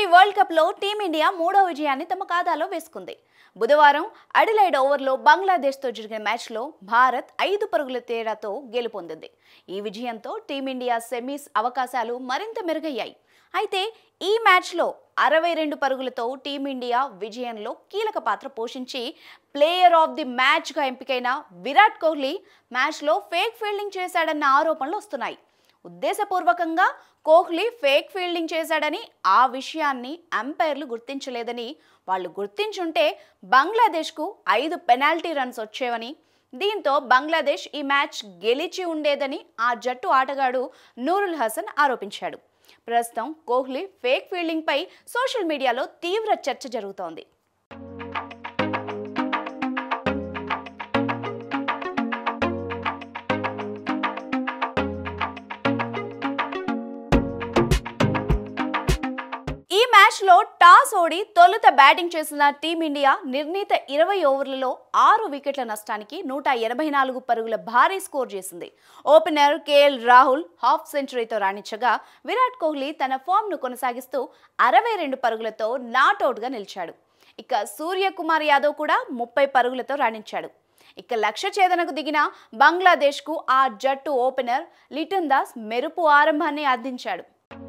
twenty world కప్లో team India మూడో విజయాన్ని తమ ఖాతాలో వేసుకుంది బుధవారం అడిలైడ్ ఓవర్లో బంగ్లాదేశ్తో జరిగిన మ్యాచ్లో భారత్ ఐదు పరుగుల తేడాతో గెలుపొందింది ఈ విజయంతో టీమిండియా సెమీస్ అవకాశాలు మరింత మెరుగయ్యాయి అయితే ఈ మ్యాచ్లో అరవై రెండు పరుగులతో టీమిండియా విజయంలో కీలక పాత్ర పోషించి ప్లేయర్ ఆఫ్ ది మ్యాచ్గా ఎంపికైన విరాట్ కోహ్లీ మ్యాచ్లో ఫేక్ ఫీల్డింగ్ చేశాడన్న ఆరోపణలు వస్తున్నాయి ఉద్దేశపూర్వకంగా కోహ్లీ ఫేక్ ఫీల్డింగ్ చేశాడని ఆ విషయాన్ని అంపైర్లు గుర్తించలేదని వాళ్ళు గుర్తించుంటే బంగ్లాదేశ్కు ఐదు పెనాల్టీ రన్స్ వచ్చేవని దీంతో బంగ్లాదేశ్ ఈ మ్యాచ్ గెలిచి ఉండేదని ఆ జట్టు ఆటగాడు నూరుల్ హసన్ ఆరోపించాడు ప్రస్తుతం కోహ్లీ ఫేక్ ఫీల్డింగ్పై సోషల్ మీడియాలో తీవ్ర చర్చ జరుగుతోంది ఈ మ్యాచ్లో టాస్ ఓడి తొలుత బ్యాటింగ్ చేసిన టీమిండియా నిర్ణీత ఇరవై ఓవర్లలో ఆరు వికెట్ల నష్టానికి నూట ఎనభై నాలుగు పరుగుల భారీ స్కోర్ చేసింది ఓపెనర్ కేఎల్ రాహుల్ హాఫ్ సెంచరీతో రాణించగా విరాట్ కోహ్లీ తన ఫామ్ను కొనసాగిస్తూ అరవై రెండు పరుగులతో నాట్అవుట్గా నిలిచాడు ఇక సూర్యకుమార్ యాదవ్ కూడా ముప్పై పరుగులతో రాణించాడు ఇక లక్ష్య ఛేదనకు దిగిన బంగ్లాదేశ్కు ఆ జట్టు ఓపెనర్ లిటన్ దాస్ మెరుపు ఆరంభాన్ని అందించాడు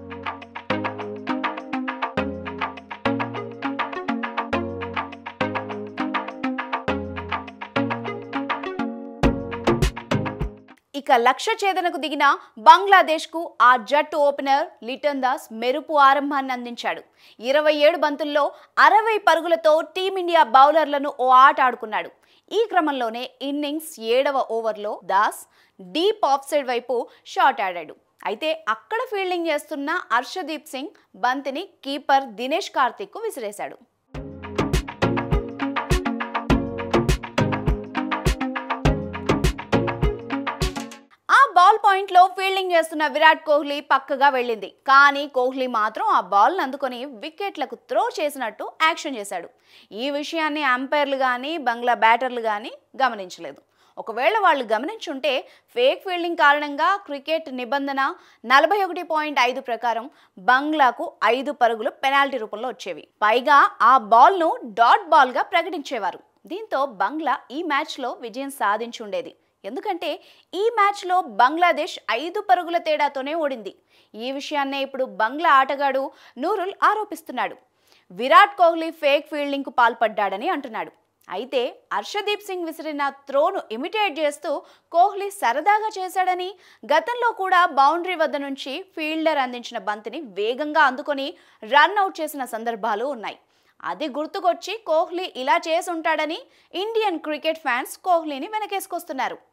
ఇక లక్ష్య ఛేదనకు దిగిన బంగ్లాదేశ్కు ఆ జట్టు ఓపెనర్ లిటన్ దాస్ మెరుపు ఆరంభాన్ని అందించాడు ఇరవై ఏడు బంతుల్లో అరవై పరుగులతో టీమిండియా బౌలర్లను ఓ ఆట ఆడుకున్నాడు ఈ క్రమంలోనే ఇన్నింగ్స్ ఏడవ ఓవర్లో దాస్ డీప్ ఆఫ్ సైడ్ వైపు షాట్ ఆడాడు అయితే అక్కడ ఫీల్డింగ్ చేస్తున్న హర్షదీప్ సింగ్ బంతిని కీపర్ దినేష్ కార్తిక్కు విసిరేశాడు ఆ బాల్ పాయింట్లో ఫీల్డింగ్ చేస్తున్న విరాట్ కోహ్లీ పక్కగా వెళ్ళింది కానీ కోహ్లీ మాత్రం ఆ బాల్ను అందుకొని వికెట్లకు త్రో చేసినట్టు యాక్షన్ చేశాడు ఈ విషయాన్ని అంపైర్లు కానీ బంగ్లా బ్యాటర్లు కానీ గమనించలేదు ఒకవేళ వాళ్ళు గమనించుంటే ఫేక్ ఫీల్డింగ్ కారణంగా క్రికెట్ నిబంధన నలభై ఒకటి పాయింట్ ఐదు ప్రకారం బంగ్లాకు ఐదు పరుగులు పెనాల్టీ రూపంలో వచ్చేవి పైగా ఆ బాల్ను డాట్ బాల్గా ప్రకటించేవారు దీంతో బంగ్లా ఈ మ్యాచ్లో విజయం సాధించి ఉండేది ఎందుకంటే ఈ మ్యాచ్లో బంగ్లాదేశ్ ఐదు పరుగుల తేడాతోనే ఓడింది ఈ విషయాన్నే ఇప్పుడు బంగ్లా ఆటగాడు నూరుల్ ఆరోపిస్తున్నాడు విరాట్ కోహ్లీ ఫేక్ ఫీల్డింగ్కు పాల్పడ్డాడని అంటున్నాడు అయితే హర్షదీప్ సింగ్ విసిరిన త్రోను ఇమిటేట్ చేస్తూ కోహ్లీ సరదాగా చేశాడని గతంలో కూడా బౌండరీ వద్ద నుంచి ఫీల్డర్ అందించిన బంతిని వేగంగా అందుకొని రన్ అవుట్ చేసిన సందర్భాలు ఉన్నాయి అది గుర్తుకొచ్చి కోహ్లీ ఇలా చేసి ఉంటాడని ఇండియన్ క్రికెట్ ఫ్యాన్స్ కోహ్లీని వెనకేసుకొస్తున్నారు